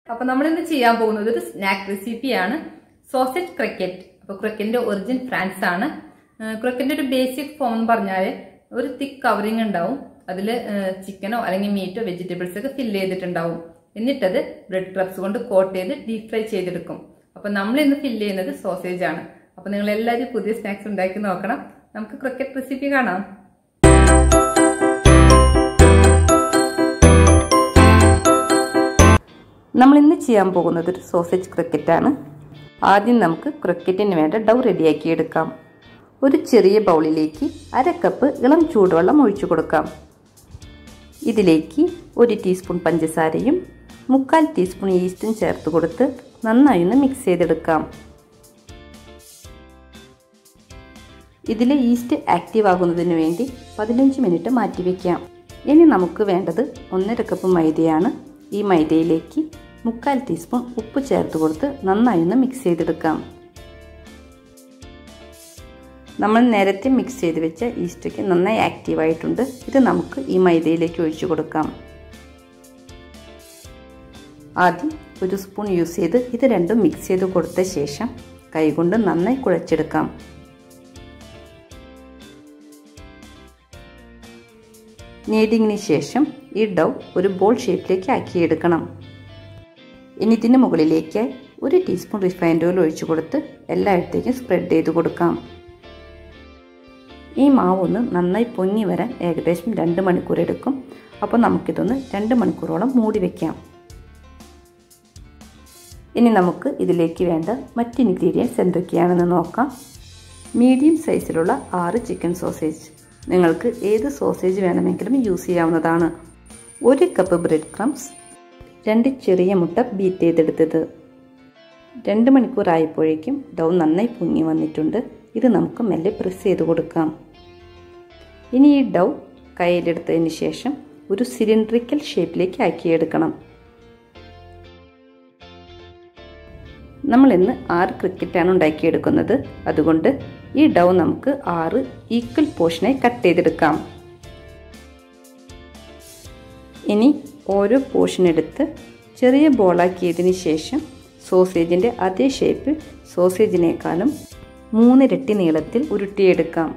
അപ്പൊ നമ്മൾ ഇന്ന് ചെയ്യാൻ പോകുന്നത് ഒരു സ്നാക്ക് റെസിപ്പിയാണ് സോസേജ് ക്രിക്കറ്റ് അപ്പൊ ക്രിക്കറ്റിന്റെ ഒറിജിൻ ഫ്രാൻസ് ആണ് ക്രിക്കറ്റിന്റെ ഒരു ബേസിക് ഫോം എന്ന് പറഞ്ഞാൽ ഒരു തിക്ക് കവറിങ് ഉണ്ടാവും അതിൽ ചിക്കനോ അല്ലെങ്കിൽ മീറ്റോ വെജിറ്റബിൾസ് ഒക്കെ ഫില്ല് ചെയ്തിട്ടുണ്ടാവും എന്നിട്ടത് ബ്രെഡ് ക്രബ്സ് കൊണ്ട് കോട്ട് ചെയ്ത് ഡീപ് ഫ്രൈ ചെയ്തെടുക്കും അപ്പൊ നമ്മൾ ഇന്ന് ഫില്ല് ചെയ്യുന്നത് സോസേജ് ആണ് അപ്പൊ നിങ്ങൾ എല്ലാവരും പുതിയ സ്നാക്സ് ഉണ്ടാക്കി നോക്കണം നമുക്ക് ക്രിക്കറ്റ് റെസിപ്പി കാണാം നമ്മൾ ഇന്ന് ചെയ്യാൻ പോകുന്നത് ഒരു സോസേജ് ക്രിക്കറ്റാണ് ആദ്യം നമുക്ക് ക്രിക്കറ്റിന് വേണ്ട ഡൗ റെഡിയാക്കി എടുക്കാം ഒരു ചെറിയ ബൗളിലേക്ക് അര കപ്പ് ഇളം ചൂടുവെള്ളം ഒഴിച്ചു കൊടുക്കാം ഇതിലേക്ക് ഒരു ടീസ്പൂൺ പഞ്ചസാരയും മുക്കാൽ ടീസ്പൂൺ ഈസ്റ്റും ചേർത്ത് കൊടുത്ത് നന്നായി ഒന്ന് മിക്സ് ചെയ്തെടുക്കാം ഇതിലെ ഈസ്റ്റ് ആക്റ്റീവ് ആകുന്നതിന് വേണ്ടി പതിനഞ്ച് മിനിറ്റ് മാറ്റിവെക്കാം ഇനി നമുക്ക് വേണ്ടത് ഒന്നര കപ്പ് മൈദയാണ് ഈ മൈദയിലേക്ക് മുക്കാൽ ടീസ്പൂൺ ഉപ്പ് ചേർത്ത് കൊടുത്ത് നന്നായി ഒന്ന് മിക്സ് ചെയ്തെടുക്കാം നമ്മൾ നേരത്തെ മിക്സ് ചെയ്ത് വെച്ച ഈസ്റ്റൊക്കെ നന്നായി ആക്റ്റീവ് ആയിട്ടുണ്ട് ഇത് നമുക്ക് ഈ മൈദയിലേക്ക് ഒഴിച്ചു കൊടുക്കാം ആദ്യം ഒരു സ്പൂൺ യൂസ് ചെയ്ത് ഇത് രണ്ടും മിക്സ് ചെയ്ത് കൊടുത്ത ശേഷം കൈകൊണ്ട് നന്നായി കുഴച്ചെടുക്കാം നീഡിങ്ങിന് ശേഷം ഈ ഡൗ ഒരു ബോൾ ഷേപ്പിലേക്ക് ആക്കിയെടുക്കണം ഇനി ഇതിന് മുകളിലേക്ക് ഒരു ടീസ്പൂൺ റിഫൈൻഡ് ഓയിൽ ഒഴിച്ചു കൊടുത്ത് എല്ലായിടത്തേക്കും സ്പ്രെഡ് ചെയ്ത് കൊടുക്കാം ഈ മാവ് ഒന്ന് നന്നായി പൊങ്ങി വരാൻ ഏകദേശം രണ്ട് മണിക്കൂർ എടുക്കും അപ്പോൾ നമുക്കിതൊന്ന് രണ്ട് മണിക്കൂറോളം മൂടി വയ്ക്കാം ഇനി നമുക്ക് ഇതിലേക്ക് വേണ്ട മറ്റ് ഇൻഗ്രീഡിയൻസ് എന്തൊക്കെയാണെന്ന് നോക്കാം മീഡിയം സൈസിലുള്ള ആറ് ചിക്കൻ സോസേജ് നിങ്ങൾക്ക് ഏത് സോസേജ് വേണമെങ്കിലും യൂസ് ചെയ്യാവുന്നതാണ് ഒരു കപ്പ് ബ്രെഡ് ക്രംസ് രണ്ട് ചെറിയ മുട്ട ബീറ്റ് ചെയ്തെടുത്തത് രണ്ട് മണിക്കൂറായപ്പോഴേക്കും ഡൗ നന്നായി പൊങ്ങി വന്നിട്ടുണ്ട് ഇത് നമുക്ക് മെല്ലെ പ്രസ് ചെയ്ത് കൊടുക്കാം ഇനി ഈ ഡൗ കയ്യിലെടുത്തതിന് ശേഷം ഒരു സിലിണ്ട്രിക്കൽ ഷേപ്പിലേക്ക് ആക്കിയെടുക്കണം നമ്മൾ ഇന്ന് ആറ് ക്രിക്കറ്റാണ് ഉണ്ടാക്കിയെടുക്കുന്നത് അതുകൊണ്ട് ഈ ഡൗ നമുക്ക് ആറ് ഈക്വൽ പോർഷനായി കട്ട് ചെയ്തെടുക്കാം ഇനി ഓരോ പോർഷൻ എടുത്ത് ചെറിയ ബോളാക്കിയതിന് ശേഷം സോസേജിൻ്റെ അതേ ഷേപ്പ് സോസേജിനേക്കാളും മൂന്നിരട്ടി നീളത്തിൽ ഉരുട്ടിയെടുക്കാം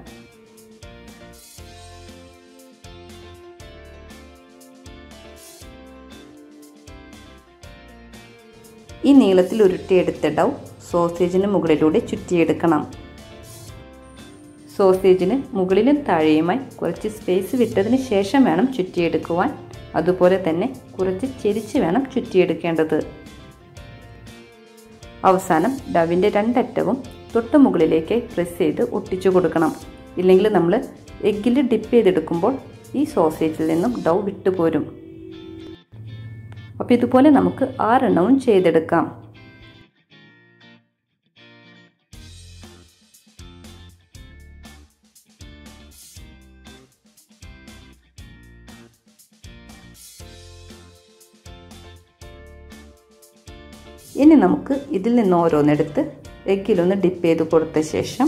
ഈ നീളത്തിൽ ഉരുട്ടിയെടുത്ത ഡൗ സോസേജിന് മുകളിലൂടെ ചുറ്റിയെടുക്കണം സോസേജിന് മുകളിലും താഴെയുമായി കുറച്ച് സ്പേസ് വിട്ടതിന് ശേഷം വേണം ചുറ്റിയെടുക്കുവാൻ അതുപോലെ തന്നെ കുറച്ച് ചെരിച്ച് വേണം ചുറ്റിയെടുക്കേണ്ടത് അവസാനം ഡവിൻ്റെ രണ്ടറ്റവും തൊട്ട് മുകളിലേക്ക് പ്രസ് ചെയ്ത് ഒട്ടിച്ചു കൊടുക്കണം ഇല്ലെങ്കിൽ നമ്മൾ എഗ്ഗിൽ ഡിപ്പ് ചെയ്തെടുക്കുമ്പോൾ ഈ സോസേജിൽ നിന്നും ഡൗ വിട്ടുപോരും അപ്പോൾ ഇതുപോലെ നമുക്ക് ആറെണ്ണവും ചെയ്തെടുക്കാം ഇനി നമുക്ക് ഇതിൽ നിന്ന് ഓരോന്നെടുത്ത് എഗ്ഗിലൊന്ന് ഡിപ്പ് ചെയ്ത് കൊടുത്ത ശേഷം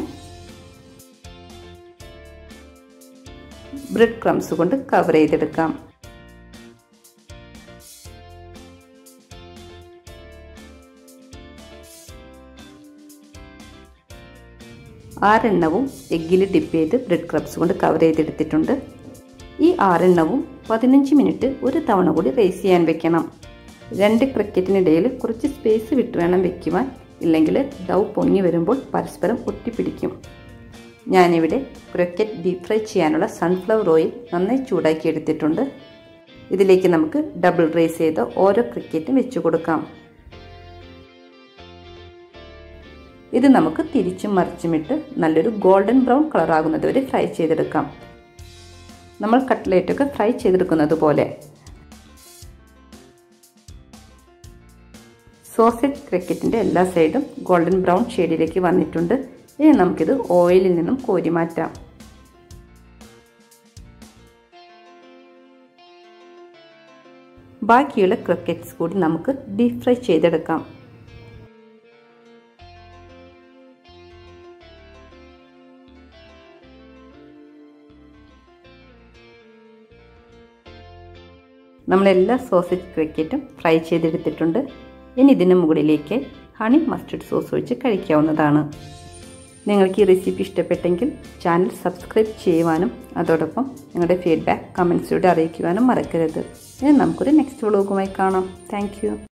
ബ്രെഡ് ക്രംസ് കൊണ്ട് കവർ ചെയ്തെടുക്കാം ആറെണ്ണവും എഗ്ഗിൽ ഡിപ്പ് ചെയ്ത് ബ്രെഡ് ക്രബ്സ് കൊണ്ട് കവർ ചെയ്തെടുത്തിട്ടുണ്ട് ഈ ആറെണ്ണവും പതിനഞ്ച് മിനിറ്റ് ഒരു തവണ കൂടി റേസ് ചെയ്യാൻ വെക്കണം രണ്ട് ക്രിക്കറ്റിനിടയിൽ കുറച്ച് സ്പേസ് വിട്ട് വേണം വെക്കുവാൻ ഇല്ലെങ്കിൽ ഡൗ പൊങ്ങി വരുമ്പോൾ പരസ്പരം ഒട്ടിപ്പിടിക്കും ഞാനിവിടെ ക്രിക്കറ്റ് ഡീപ് ഫ്രൈ ചെയ്യാനുള്ള സൺഫ്ലവർ ഓയിൽ നന്നായി ചൂടാക്കി എടുത്തിട്ടുണ്ട് ഇതിലേക്ക് നമുക്ക് ഡബിൾ റേസ് ചെയ്ത ഓരോ ക്രിക്കറ്റും വെച്ചു കൊടുക്കാം ഇത് നമുക്ക് തിരിച്ചും മറിച്ചുമിട്ട് നല്ലൊരു ഗോൾഡൻ ബ്രൗൺ കളറാകുന്നത് വരെ ഫ്രൈ ചെയ്തെടുക്കാം നമ്മൾ കട്ട്ലേറ്റൊക്കെ ഫ്രൈ ചെയ്തെടുക്കുന്നത് പോലെ സോസേജ് ക്രിക്കറ്റിൻ്റെ എല്ലാ സൈഡും ഗോൾഡൻ ബ്രൗൺ ഷെയ്ഡിലേക്ക് വന്നിട്ടുണ്ട് ഇനി നമുക്കിത് ഓയിലിൽ നിന്നും കോരി മാറ്റാം ബാക്കിയുള്ള ക്രിക്കറ്റ്സ് കൂടി നമുക്ക് ഡീപ് ഫ്രൈ ചെയ്തെടുക്കാം നമ്മളെല്ലാ സോസേജ് ക്രിക്കറ്റും ഫ്രൈ ചെയ്തെടുത്തിട്ടുണ്ട് ഇനി ഇതിന് മുകളിലേക്ക് ഹണി മസ്റ്റർഡ് സോസ് ഒഴിച്ച് കഴിക്കാവുന്നതാണ് നിങ്ങൾക്ക് ഈ റെസിപ്പി ഇഷ്ടപ്പെട്ടെങ്കിൽ ചാനൽ സബ്സ്ക്രൈബ് ചെയ്യുവാനും അതോടൊപ്പം നിങ്ങളുടെ ഫീഡ്ബാക്ക് കമൻസിലൂടെ അറിയിക്കുവാനും മറക്കരുത് ഇനി നമുക്കൊരു നെക്സ്റ്റ് വ്ളോഗുമായി കാണാം താങ്ക്